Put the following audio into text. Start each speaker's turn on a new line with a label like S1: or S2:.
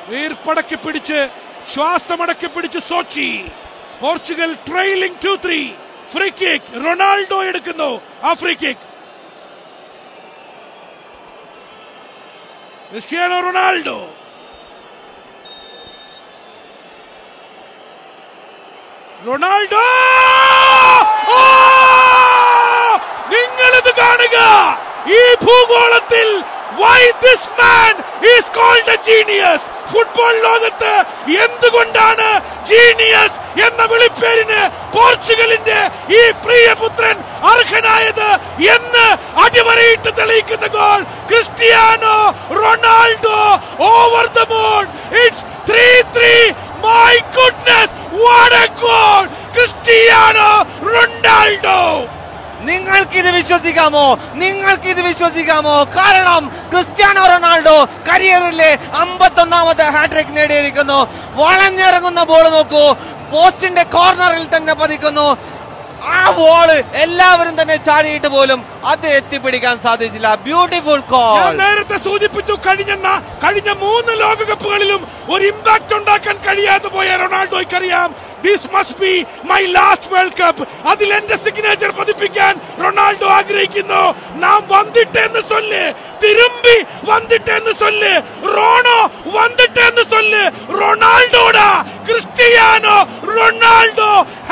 S1: വീർപ്പടക്കി പിടിച്ച് ശ്വാസമടക്കി പിടിച്ച് Sochi Portugal trailing two three free kick Ronaldo എടുക്കുന്നു ആ free kick Cristiano Ronaldo Ronaldo oh! നിങ്ങളിത് കാണുക ഈ ഭൂഗോളത്തിൽ why this man is called a genius football ലോകത്ത് എന്തുകൊണ്ടാണ് ജീനിയസ് എന്ന വിളിപ്പേരിന് പോർച്ചുഗലിന്റെ ഈ പ്രിയപുത്രൻ അർഹനായത് എന്ന് അടിവരയിട്ട് തെളിയിക്കുന്ന goal Cristiano Ronaldo over the moon it's three three my goodness what a goal Cristiano Ronaldo
S2: നിങ്ങൾക്കിത് വിശ്വസിക്കാമോ നിങ്ങൾക്കിത് വിശ്വസിക്കാമോ കാരണം ക്രിസ്ത്യാനോ റൊണാൾഡോ കരിയറിലെ അമ്പത്തൊന്നാമത്തെ ഹാട്രിക് നേടിയിരിക്കുന്നു വളഞ്ഞിറങ്ങുന്ന ബോൾ നോക്കൂ പോസ്റ്റിന്റെ കോർണറിൽ തന്നെ പതിക്കുന്നു ആ ബോള് എല്ലാവരും തന്നെ ചാടിയിട്ട് പോലും അത് എത്തിപ്പിടിക്കാൻ സാധിച്ചില്ല ബ്യൂട്ടിഫുൾ
S1: ഞാൻ
S2: കോൾ
S1: നേരത്തെ സൂചിപ്പിച്ചു കഴിഞ്ഞ ന- കഴിഞ്ഞ മൂന്ന് ലോകകപ്പുകളിലും ഒരു ഇമ്പാക്ട് ഉണ്ടാക്കാൻ കഴിയാതെ പോയ റൊണാൾഡോയ്ക്ക് അറിയാം this must be my last world cup അതിൽ എന്റെ സിഗ്നേച്ചർ പതിപ്പിക്കാൻ റൊണാൾഡോ ആഗ്രഹിക്കുന്നു നാം വന്നിട്ടെന്ന് സൊല്ല് തിരുമ്പി വന്നിട്ടെന്ന് സൊല്ല് റോണോ വന്നിട്ടെന്ന് സൊല്ല് റൊണാൾഡോടാ ക്രിസ്റ്റിയാനോ റൊണാൾഡോ